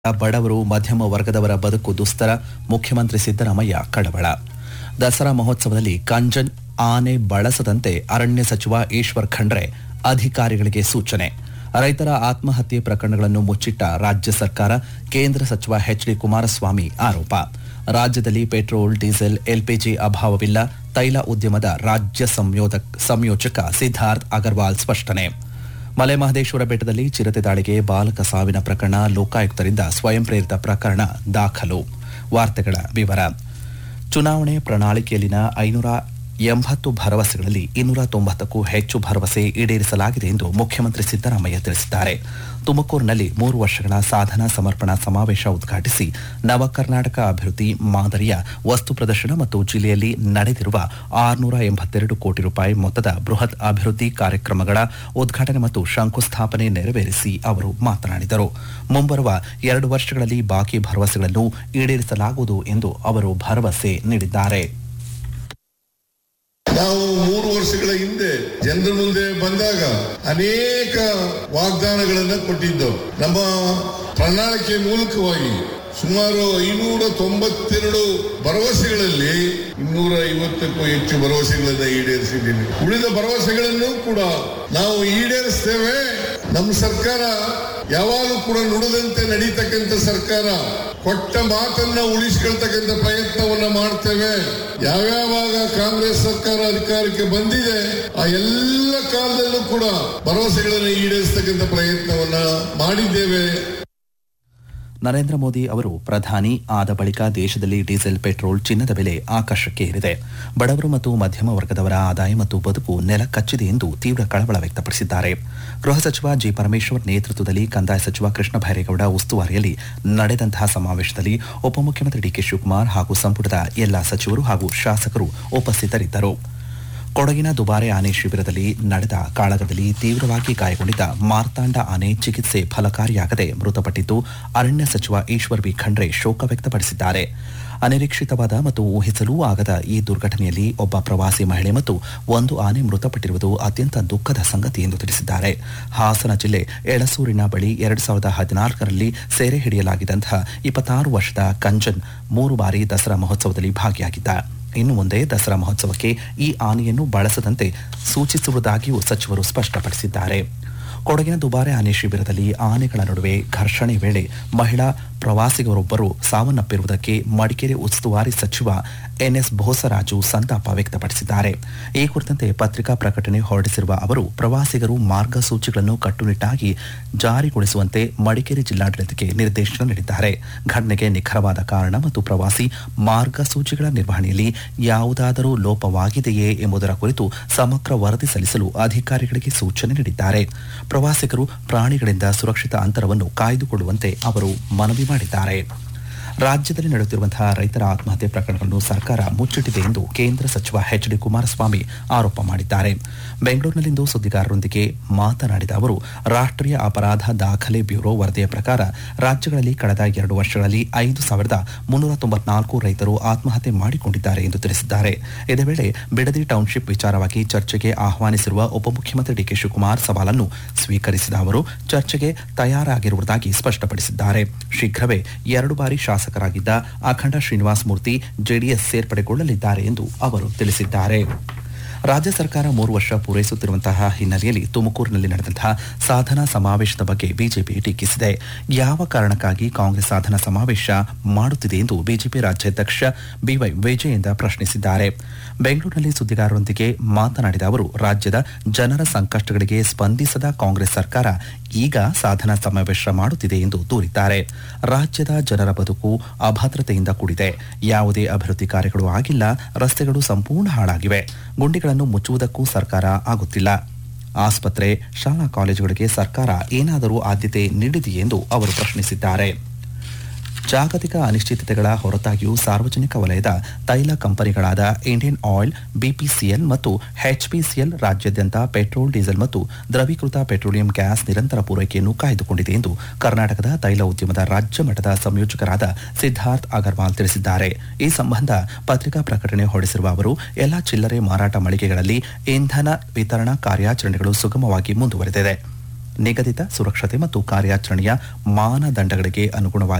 ಬಡವರು ಮಧ್ಯಮ ವರ್ಗದವರ ಬದುಕು ದುಸ್ತರ ಮುಖ್ಯಮಂತ್ರಿ ಸಿದ್ದರಾಮಯ್ಯ ಕಳವಳ ದಸರಾ ಮಹೋತ್ಸವದಲ್ಲಿ ಕಂಜನ್ ಆನೆ ಬಳಸದಂತೆ ಅರಣ್ಯ ಸಚಿವ ಈಶ್ವರ್ ಖಂಡ್ರೆ ಅಧಿಕಾರಿಗಳಿಗೆ ಸೂಚನೆ ರೈತರ ಆತ್ಮಹತ್ಯೆ ಪ್ರಕರಣಗಳನ್ನು ಮುಚ್ಚಿಟ್ಟ ರಾಜ್ಯ ಸರ್ಕಾರ ಕೇಂದ್ರ ಸಚಿವ ಎಚ್ ಡಿ ಕುಮಾರಸ್ವಾಮಿ ಆರೋಪ ರಾಜ್ಯದಲ್ಲಿ ಪೆಟ್ರೋಲ್ ಡೀಸೆಲ್ ಎಲ್ಪಿಜಿ ಅಭಾವವಿಲ್ಲ ತೈಲ ಉದ್ಯಮದ ರಾಜ್ಯ ಸಂಯೋದಕ್- ಸಂಯೋಜಕ ಸಿದ್ಧಾರ್ಥ್ ಅಗರ್ವಾಲ್ ಸ್ಪಷ್ಟನೆ ಮಲೆ ಮಹದೇಶ್ವರ ಬೆಟ್ಟದಲ್ಲಿ ಚಿರತೆ ದಾಳಿಗೆ ಬಾಲಕ ಸಾವಿನ ಪ್ರಕರಣ ಲೋಕಾಯುಕ್ತರಿಂದ ಸ್ವಯಂ ಪ್ರೇರಿತ ಪ್ರಕರಣ ದಾಖಲು ವಾರ್ತೆಗಳ ವಿವರ ಚುನಾವಣೆ ಪ್ರಣಾಳಿಕೆಯಲ್ಲಿನ ಐನೂರ ಎಂಬತ್ತು ಭರವಸೆಗಳಲ್ಲಿ ಇನ್ನೂರ ತೊಂಬತ್ತಕ್ಕೂ ಹೆಚ್ಚು ಭರವಸೆ ಈಡೇರಿಸಲಾಗಿದೆ ಎಂದು ಮುಖ್ಯಮಂತ್ರಿ ಸಿದ್ದರಾಮಯ್ಯ ತಿಳಿಸಿದ್ದಾರೆ ತುಮಕೂರಿನಲ್ಲಿ ಮೂರು ವರ್ಷಗಳ ಸಾಧನಾ ಸಮರ್ಪಣಾ ಸಮಾವೇಶ ಉದ್ಘಾಟಿಸಿ ನವ ಕರ್ನಾಟಕ ಅಭಿವೃದ್ಧಿ ಮಾದರಿಯ ವಸ್ತು ಪ್ರದರ್ಶನ ಮತ್ತು ಜಿಲ್ಲೆಯಲ್ಲಿ ನಡೆದಿರುವ ಆರುನೂರ ಎಂಬತ್ತೆರಡು ಕೋಟಿ ರೂಪಾಯಿ ಮೊತ್ತದ ಬೃಹತ್ ಅಭಿವೃದ್ಧಿ ಕಾರ್ಯಕ್ರಮಗಳ ಉದ್ಘಾಟನೆ ಮತ್ತು ಶಂಕುಸ್ಥಾಪನೆ ನೆರವೇರಿಸಿ ಅವರು ಮಾತನಾಡಿದರು ಮುಂಬರುವ ಎರಡು ವರ್ಷಗಳಲ್ಲಿ ಬಾಕಿ ಭರವಸೆಗಳನ್ನು ಈಡೇರಿಸಲಾಗುವುದು ಎಂದು ಅವರು ಭರವಸೆ ನೀಡಿದ್ದಾರೆ ನಾವು ಮೂರು ವರ್ಷಗಳ ಹಿಂದೆ ಜನರ ಮುಂದೆ ಬಂದಾಗ ಅನೇಕ ವಾಗ್ದಾನಗಳನ್ನ ಕೊಟ್ಟಿದ್ದೆವು ನಮ್ಮ ಪ್ರಣಾಳಿಕೆ ಮೂಲಕವಾಗಿ ಸುಮಾರು ಐನೂರ ತೊಂಬತ್ತೆರಡು ಭರವಸೆಗಳಲ್ಲಿ ಇನ್ನೂರ ಐವತ್ತಕ್ಕೂ ಹೆಚ್ಚು ಭರವಸೆಗಳನ್ನ ಈಡೇರಿಸಿದ್ದೀವಿ ಉಳಿದ ಭರವಸೆಗಳನ್ನು ಕೂಡ ನಾವು ಈಡೇರಿಸ್ತೇವೆ ನಮ್ಮ ಸರ್ಕಾರ ಯಾವಾಗಲೂ ಕೂಡ ನುಡಿದಂತೆ ನಡೀತಕ್ಕಂಥ ಸರ್ಕಾರ ಕೊಟ್ಟ ಮಾತನ್ನ ಉಳಿಸ್ಕೊಳ್ತಕ್ಕಂಥ ಪ್ರಯತ್ನವನ್ನ ಮಾಡ್ತೇವೆ ಯಾವ್ಯಾವಾಗ ಕಾಂಗ್ರೆಸ್ ಸರ್ಕಾರ ಅಧಿಕಾರಕ್ಕೆ ಬಂದಿದೆ ಆ ಎಲ್ಲ ಕಾಲದಲ್ಲೂ ಕೂಡ ಭರವಸೆಗಳನ್ನು ಈಡೇರಿಸತಕ್ಕಂಥ ಪ್ರಯತ್ನವನ್ನ ಮಾಡಿದ್ದೇವೆ ನರೇಂದ್ರ ಮೋದಿ ಅವರು ಪ್ರಧಾನಿ ಆದ ಬಳಿಕ ದೇಶದಲ್ಲಿ ಡೀಸೆಲ್ ಪೆಟ್ರೋಲ್ ಚಿನ್ನದ ಬೆಲೆ ಆಕಾಶಕ್ಕೆ ಏರಿದೆ ಬಡವರು ಮತ್ತು ಮಧ್ಯಮ ವರ್ಗದವರ ಆದಾಯ ಮತ್ತು ಬದುಕು ನೆಲ ಕಚ್ಚಿದೆ ಎಂದು ತೀವ್ರ ಕಳವಳ ವ್ಯಕ್ತಪಡಿಸಿದ್ದಾರೆ ಗೃಹ ಸಚಿವ ಜಿ ಪರಮೇಶ್ವರ್ ನೇತೃತ್ವದಲ್ಲಿ ಕಂದಾಯ ಸಚಿವ ಕೃಷ್ಣ ಬೈರೇಗೌಡ ಉಸ್ತುವಾರಿಯಲ್ಲಿ ನಡೆದಂತಹ ಸಮಾವೇಶದಲ್ಲಿ ಉಪಮುಖ್ಯಮಂತ್ರಿ ಡಿಕೆ ಶಿವಕುಮಾರ್ ಹಾಗೂ ಸಂಪುಟದ ಎಲ್ಲಾ ಸಚಿವರು ಹಾಗೂ ಶಾಸಕರು ಉಪಸ್ಥಿತರಿದ್ದರು ಕೊಡಗಿನ ದುಬಾರೆ ಆನೆ ಶಿಬಿರದಲ್ಲಿ ನಡೆದ ಕಾಳಗದಲ್ಲಿ ತೀವ್ರವಾಗಿ ಗಾಯಗೊಂಡಿದ್ದ ಮಾರ್ತಾಂಡ ಆನೆ ಚಿಕಿತ್ಸೆ ಫಲಕಾರಿಯಾಗದೆ ಮೃತಪಟ್ಟಿದ್ದು ಅರಣ್ಯ ಸಚಿವ ಈಶ್ವರ್ ಬಿ ಖಂಡ್ರೆ ಶೋಕ ವ್ಯಕ್ತಪಡಿಸಿದ್ದಾರೆ ಅನಿರೀಕ್ಷಿತವಾದ ಮತ್ತು ಊಹಿಸಲೂ ಆಗದ ಈ ದುರ್ಘಟನೆಯಲ್ಲಿ ಒಬ್ಬ ಪ್ರವಾಸಿ ಮಹಿಳೆ ಮತ್ತು ಒಂದು ಆನೆ ಮೃತಪಟ್ಟಿರುವುದು ಅತ್ಯಂತ ದುಃಖದ ಸಂಗತಿ ಎಂದು ತಿಳಿಸಿದ್ದಾರೆ ಹಾಸನ ಜಿಲ್ಲೆ ಎಳಸೂರಿನ ಬಳಿ ಎರಡು ಸಾವಿರದ ಹದಿನಾಲ್ಕರಲ್ಲಿ ಸೆರೆ ಹಿಡಿಯಲಾಗಿದ್ದಂತಹ ಇಪ್ಪತ್ತಾರು ವರ್ಷದ ಕಂಜನ್ ಮೂರು ಬಾರಿ ದಸರಾ ಮಹೋತ್ಸವದಲ್ಲಿ ಭಾಗಿಯಾಗಿದ್ದ ಇನ್ನು ಮುಂದೆ ದಸರಾ ಮಹೋತ್ಸವಕ್ಕೆ ಈ ಆನೆಯನ್ನು ಬಳಸದಂತೆ ಸೂಚಿಸುವುದಾಗಿಯೂ ಸಚಿವರು ಸ್ಪಷ್ಟಪಡಿಸಿದ್ದಾರೆ ಕೊಡಗಿನ ದುಬಾರೆ ಆನೆ ಶಿಬಿರದಲ್ಲಿ ಆನೆಗಳ ನಡುವೆ ಘರ್ಷಣೆ ವೇಳೆ ಮಹಿಳಾ ಪ್ರವಾಸಿಗರೊಬ್ಬರು ಸಾವನ್ನಪ್ಪಿರುವುದಕ್ಕೆ ಮಡಿಕೇರಿ ಉಸ್ತುವಾರಿ ಸಚಿವ ಎನ್ಎಸ್ ಬೋಸರಾಜು ಸಂತಾಪ ವ್ಯಕ್ತಪಡಿಸಿದ್ದಾರೆ ಈ ಕುರಿತಂತೆ ಪತ್ರಿಕಾ ಪ್ರಕಟಣೆ ಹೊರಡಿಸಿರುವ ಅವರು ಪ್ರವಾಸಿಗರು ಮಾರ್ಗಸೂಚಿಗಳನ್ನು ಕಟ್ಟುನಿಟ್ಟಾಗಿ ಜಾರಿಗೊಳಿಸುವಂತೆ ಮಡಿಕೇರಿ ಜಿಲ್ಲಾಡಳಿತಕ್ಕೆ ನಿರ್ದೇಶನ ನೀಡಿದ್ದಾರೆ ಘಟನೆಗೆ ನಿಖರವಾದ ಕಾರಣ ಮತ್ತು ಪ್ರವಾಸಿ ಮಾರ್ಗಸೂಚಿಗಳ ನಿರ್ವಹಣೆಯಲ್ಲಿ ಯಾವುದಾದರೂ ಲೋಪವಾಗಿದೆಯೇ ಎಂಬುದರ ಕುರಿತು ಸಮಗ್ರ ವರದಿ ಸಲ್ಲಿಸಲು ಅಧಿಕಾರಿಗಳಿಗೆ ಸೂಚನೆ ನೀಡಿದ್ದಾರೆ ಪ್ರವಾಸಿಗರು ಪ್ರಾಣಿಗಳಿಂದ ಸುರಕ್ಷಿತ ಅಂತರವನ್ನು ಕಾಯ್ದುಕೊಳ್ಳುವಂತೆ ಅವರು ಮನವಿ ಮಾಡಿದ್ದಾರೆ ರಾಜ್ಯದಲ್ಲಿ ನಡೆಯುತ್ತಿರುವಂತಹ ರೈತರ ಆತ್ಮಹತ್ಯೆ ಪ್ರಕರಣಗಳನ್ನು ಸರ್ಕಾರ ಮುಚ್ಚಿಟ್ಟಿದೆ ಎಂದು ಕೇಂದ್ರ ಸಚಿವ ಎಚ್ ಡಿ ಕುಮಾರಸ್ವಾಮಿ ಆರೋಪ ಮಾಡಿದ್ದಾರೆ ಬೆಂಗಳೂರಿನಲ್ಲಿಂದು ಸುದ್ದಿಗಾರರೊಂದಿಗೆ ಮಾತನಾಡಿದ ಅವರು ರಾಷ್ಟ್ರೀಯ ಅಪರಾಧ ದಾಖಲೆ ಬ್ಯೂರೋ ವರದಿಯ ಪ್ರಕಾರ ರಾಜ್ಯಗಳಲ್ಲಿ ಕಳೆದ ಎರಡು ವರ್ಷಗಳಲ್ಲಿ ಐದು ಸಾವಿರದ ಮುನ್ನೂರ ತೊಂಬತ್ನಾಲ್ಕು ರೈತರು ಆತ್ಮಹತ್ಯೆ ಮಾಡಿಕೊಂಡಿದ್ದಾರೆ ಎಂದು ತಿಳಿಸಿದ್ದಾರೆ ಇದೇ ವೇಳೆ ಬಿಡದಿ ಟೌನ್ಶಿಪ್ ವಿಚಾರವಾಗಿ ಚರ್ಚೆಗೆ ಆಹ್ವಾನಿಸಿರುವ ಉಪಮುಖ್ಯಮಂತ್ರಿ ಡಿಕೆ ಶಿವಕುಮಾರ್ ಸವಾಲನ್ನು ಸ್ವೀಕರಿಸಿದ ಅವರು ಚರ್ಚೆಗೆ ತಯಾರಾಗಿರುವುದಾಗಿ ಸ್ಪಷ್ಟಪಡಿಸಿದ್ದಾರೆ ಶೀಘ್ರವೇ ಎರಡು ಬಾರಿ ಶಾಸಕರಾಗಿದ್ದ ಅಖಂಡ ಶ್ರೀನಿವಾಸ ಮೂರ್ತಿ ಜೆಡಿಎಸ್ ಸೇರ್ಪಡೆಗೊಳ್ಳಲಿದ್ದಾರೆ ಎಂದು ಅವರು ತಿಳಿಸಿದ್ದಾರೆ ರಾಜ್ಯ ಸರ್ಕಾರ ಮೂರು ವರ್ಷ ಪೂರೈಸುತ್ತಿರುವಂತಹ ಹಿನ್ನೆಲೆಯಲ್ಲಿ ತುಮಕೂರಿನಲ್ಲಿ ನಡೆದಂತಹ ಸಾಧನಾ ಸಮಾವೇಶದ ಬಗ್ಗೆ ಬಿಜೆಪಿ ಟೀಕಿಸಿದೆ ಯಾವ ಕಾರಣಕ್ಕಾಗಿ ಕಾಂಗ್ರೆಸ್ ಸಾಧನಾ ಸಮಾವೇಶ ಮಾಡುತ್ತಿದೆ ಎಂದು ಬಿಜೆಪಿ ರಾಜ್ಯಾಧ್ಯಕ್ಷ ಬಿವೈ ವಿಜಯೇಂದ್ರ ಪ್ರಶ್ನಿಸಿದ್ದಾರೆ ಬೆಂಗಳೂರಿನಲ್ಲಿ ಸುದ್ದಿಗಾರರೊಂದಿಗೆ ಮಾತನಾಡಿದ ಅವರು ರಾಜ್ಯದ ಜನರ ಸಂಕಷ್ಟಗಳಿಗೆ ಸ್ಪಂದಿಸದ ಕಾಂಗ್ರೆಸ್ ಸರ್ಕಾರ ಈಗ ಸಾಧನಾ ಸಮಾವೇಶ ಮಾಡುತ್ತಿದೆ ಎಂದು ದೂರಿದ್ದಾರೆ ರಾಜ್ಯದ ಜನರ ಬದುಕು ಅಭದ್ರತೆಯಿಂದ ಕೂಡಿದೆ ಯಾವುದೇ ಅಭಿವೃದ್ಧಿ ಕಾರ್ಯಗಳು ಆಗಿಲ್ಲ ರಸ್ತೆಗಳು ಸಂಪೂರ್ಣ ಹಾಳಾಗಿವೆ ಗುಂಡಿಗಳನ್ನು ಮುಚ್ಚುವುದಕ್ಕೂ ಸರ್ಕಾರ ಆಗುತ್ತಿಲ್ಲ ಆಸ್ಪತ್ರೆ ಶಾಲಾ ಕಾಲೇಜುಗಳಿಗೆ ಸರ್ಕಾರ ಏನಾದರೂ ಆದ್ಯತೆ ನೀಡಿದೆಯೇ ಎಂದು ಅವರು ಪ್ರಶ್ನಿಸಿದ್ದಾರೆ ಜಾಗತಿಕ ಅನಿಶ್ಚಿತತೆಗಳ ಹೊರತಾಗಿಯೂ ಸಾರ್ವಜನಿಕ ವಲಯದ ತೈಲ ಕಂಪನಿಗಳಾದ ಇಂಡಿಯನ್ ಆಯಿಲ್ ಬಿಪಿಸಿಎಲ್ ಮತ್ತು ಎಚ್ಪಿಸಿಎಲ್ ರಾಜ್ಯಾದ್ಯಂತ ಪೆಟ್ರೋಲ್ ಡೀಸೆಲ್ ಮತ್ತು ದ್ರವೀಕೃತ ಪೆಟ್ರೋಲಿಯಂ ಗ್ಯಾಸ್ ನಿರಂತರ ಪೂರೈಕೆಯನ್ನು ಕಾಯ್ದುಕೊಂಡಿದೆ ಎಂದು ಕರ್ನಾಟಕದ ತೈಲ ಉದ್ಯಮದ ರಾಜ್ಯ ಮಟ್ಟದ ಸಂಯೋಜಕರಾದ ಸಿದ್ಧಾರ್ಥ್ ಅಗರ್ವಾಲ್ ತಿಳಿಸಿದ್ದಾರೆ ಈ ಸಂಬಂಧ ಪತ್ರಿಕಾ ಪ್ರಕಟಣೆ ಹೊರಡಿಸಿರುವ ಅವರು ಎಲ್ಲಾ ಚಿಲ್ಲರೆ ಮಾರಾಟ ಮಳಿಗೆಗಳಲ್ಲಿ ಇಂಧನ ವಿತರಣಾ ಕಾರ್ಯಾಚರಣೆಗಳು ಸುಗಮವಾಗಿ ಮುಂದುವರೆದಿದೆ ನಿಗದಿತ ಸುರಕ್ಷತೆ ಮತ್ತು ಕಾರ್ಯಾಚರಣೆಯ ಮಾನದಂಡಗಳಿಗೆ ಅನುಗುಣವಾಗಿ